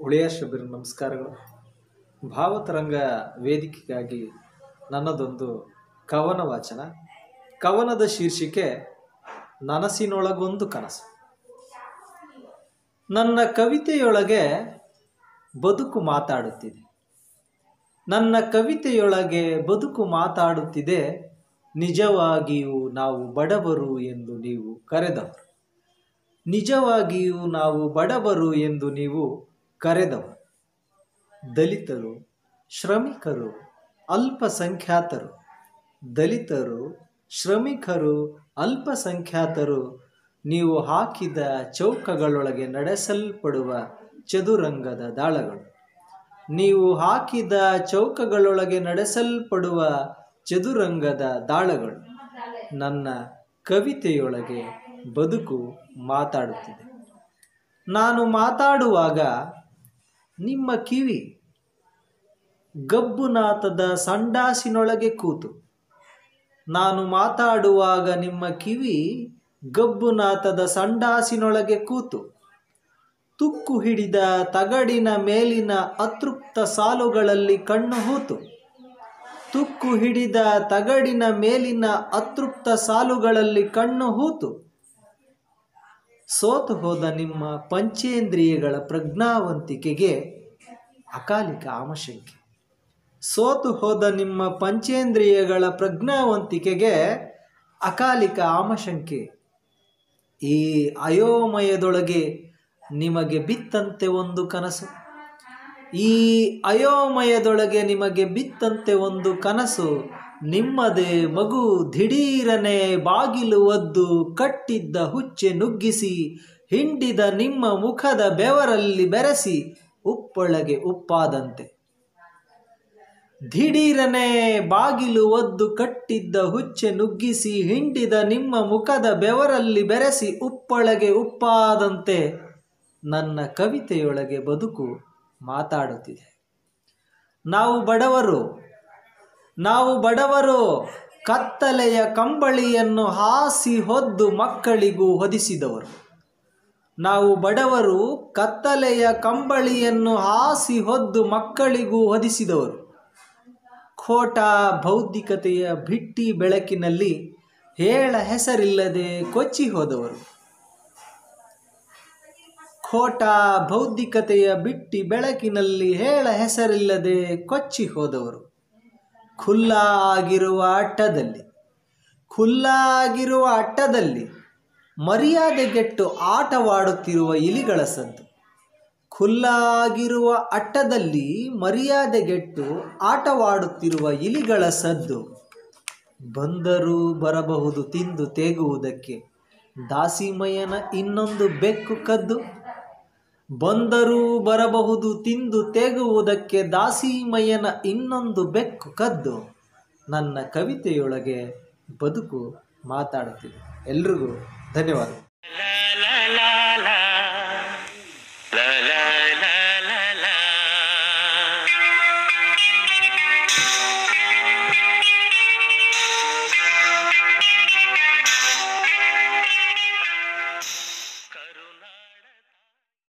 ಉಳಿಯ ಶಬೀರ್ ನಮಸ್ಕಾರಗಳು ಭಾವತರಂಗ ವೇದಿಕೆಗಾಗಿ ನನ್ನದೊಂದು ಕವನ ವಾಚನ ಕವನದ ಶೀರ್ಷಿಕೆ ನನಸಿನೊಳಗೊಂದು ಕನಸು ನನ್ನ ಕವಿತೆಯೊಳಗೆ ಬದುಕು ಮಾತಾಡುತ್ತಿದೆ ನನ್ನ ಕವಿತೆಯೊಳಗೆ ಬದುಕು ಮಾತಾಡುತ್ತಿದೆ ನಿಜವಾಗಿಯೂ ನಾವು ಬಡವರು ಎಂದು ನೀವು ಕರೆದವರು ನಿಜವಾಗಿಯೂ ನಾವು ಬಡವರು ಎಂದು ನೀವು ಕರೆದವರು ದಲಿತರು ಶ್ರಮಿಕರು ಅಲ್ಪಸಂಖ್ಯಾತರು ದಲಿತರು ಶ್ರಮಿಕರು ಅಲ್ಪಸಂಖ್ಯಾತರು ನೀವು ಹಾಕಿದ ಚೌಕಗಳೊಳಗೆ ನಡೆಸಲ್ಪಡುವ ಚದುರಂಗದ ದಾಳಗಳು ನೀವು ಹಾಕಿದ ಚೌಕಗಳೊಳಗೆ ನಡೆಸಲ್ಪಡುವ ಚದುರಂಗದ ದಾಳಗಳು ನನ್ನ ಕವಿತೆಯೊಳಗೆ ಬದುಕು ಮಾತಾಡುತ್ತಿದೆ ನಾನು ಮಾತಾಡುವಾಗ ನಿಮ್ಮ ಕಿವಿ ಗಬ್ಬುನಾಥದ ಸಂಡಾಸಿನೊಳಗೆ ಕೂತು ನಾನು ಮಾತಾಡುವಾಗ ನಿಮ್ಮ ಕಿವಿ ಗಬ್ಬುನಾಥದ ಸಂಡಾಸಿನೊಳಗೆ ಕೂತು ತುಕ್ಕು ಹಿಡಿದ ತಗಡಿನ ಮೇಲಿನ ಅತೃಪ್ತ ಸಾಲುಗಳಲ್ಲಿ ಕಣ್ಣು ಹೂತು ತುಕ್ಕು ಹಿಡಿದ ತಗಡಿನ ಮೇಲಿನ ಅತೃಪ್ತ ಸಾಲುಗಳಲ್ಲಿ ಕಣ್ಣು ಹೂತು ಸೋತು ಹೋದ ನಿಮ್ಮ ಪಂಚೇಂದ್ರಿಯಗಳ ಪ್ರಜ್ಞಾವಂತಿಕೆಗೆ ಅಕಾಲಿಕ ಆಮಶಂಕೆ ಸೋತು ಹೋದ ನಿಮ್ಮ ಪಂಚೇಂದ್ರಿಯಗಳ ಪ್ರಜ್ಞಾವಂತಿಕೆಗೆ ಅಕಾಲಿಕ ಆಮಶಂಕೆ ಈ ಅಯೋಮಯದೊಳಗೆ ನಿಮಗೆ ಬಿತ್ತಂತೆ ಒಂದು ಕನಸು ಈ ಅಯೋಮಯದೊಳಗೆ ನಿಮಗೆ ಬಿತ್ತಂತೆ ಒಂದು ಕನಸು ನಿಮ್ಮದೇ ಮಗು ದಿಢೀರನೆ ಬಾಗಿಲು ಒದ್ದು ಕಟ್ಟಿದ್ದ ಹುಚ್ಚೆ ನುಗ್ಗಿಸಿ ಹಿಂಡಿದ ನಿಮ್ಮ ಮುಖದ ಬೆವರಲ್ಲಿ ಬೆರೆಸಿ ಉಪ್ಪೊಳಗೆ ಉಪ್ಪಾದಂತೆ ದಿಢೀರನೆ ಬಾಗಿಲು ಒದ್ದು ಕಟ್ಟಿದ್ದ ಹುಚ್ಚೆ ನುಗ್ಗಿಸಿ ಹಿಂಡಿದ ನಿಮ್ಮ ಮುಖದ ಬೆವರಲ್ಲಿ ಬೆರೆಸಿ ಉಪ್ಪೊಳಗೆ ಉಪ್ಪಾದಂತೆ ನನ್ನ ಕವಿತೆಯೊಳಗೆ ಬದುಕು ಮಾತಾಡುತ್ತಿದೆ ನಾವು ಬಡವರು ನಾವು ಬಡವರು ಕತ್ತಲೆಯ ಕಂಬಳಿಯನ್ನು ಹಾಸಿ ಹೊದ್ದು ಮಕ್ಕಳಿಗೂ ಹೊದಿಸಿದವರು ನಾವು ಬಡವರು ಕತ್ತಲೆಯ ಕಂಬಳಿಯನ್ನು ಹಾಸಿ ಹೊದ್ದು ಮಕ್ಕಳಿಗೂ ಹೊದಿಸಿದವರು ಖೋಟ ಬೌದ್ಧಿಕತೆಯ ಭಿಟ್ಟಿ ಬೆಳಕಿನಲ್ಲಿ ಹೇಳ ಹೆಸರಿಲ್ಲದೆ ಕೊಚ್ಚಿ ಹೋದವರು ಖೋಟ ಬೌದ್ಧಿಕತೆಯ ಬಿಟ್ಟಿ ಬೆಳಕಿನಲ್ಲಿ ಹೇಳ ಹೆಸರಿಲ್ಲದೆ ಕೊಚ್ಚಿ ಹೋದವರು ಖುಲ್ಲಾ ಆಗಿರುವ ಅಟ್ಟದಲ್ಲಿ ಖುಲ್ಲಾ ಆಗಿರುವ ಅಟ್ಟದಲ್ಲಿ ಮರ್ಯಾದೆಗೆಟ್ಟು ಆಟವಾಡುತ್ತಿರುವ ಇಲಿಗಳ ಸದ್ದು ಖುಲ್ಲಾಗಿರುವ ಅಟ್ಟದಲ್ಲಿ ಮರ್ಯಾದೆಗೆಟ್ಟು ಆಟವಾಡುತ್ತಿರುವ ಇಲಿಗಳ ಸದ್ದು ಬಂದರೂ ಬರಬಹುದು ತಿಂದು ತೇಗುವುದಕ್ಕೆ ದಾಸಿಮಯ್ಯನ ಇನ್ನೊಂದು ಬೆಕ್ಕು ಕದ್ದು ಬಂದರೂ ಬರಬಹುದು ತಿಂದು ತೇಗುವುದಕ್ಕೆ ದಾಸಿಮಯ್ಯನ ಇನ್ನೊಂದು ಬೆಕ್ಕು ಕದ್ದು ನನ್ನ ಕವಿತೆಯೊಳಗೆ ಬದುಕು ಮಾತಾಡುತ್ತಿದೆ ಎಲ್ರಿಗೂ ಧನ್ಯವಾದ la la la la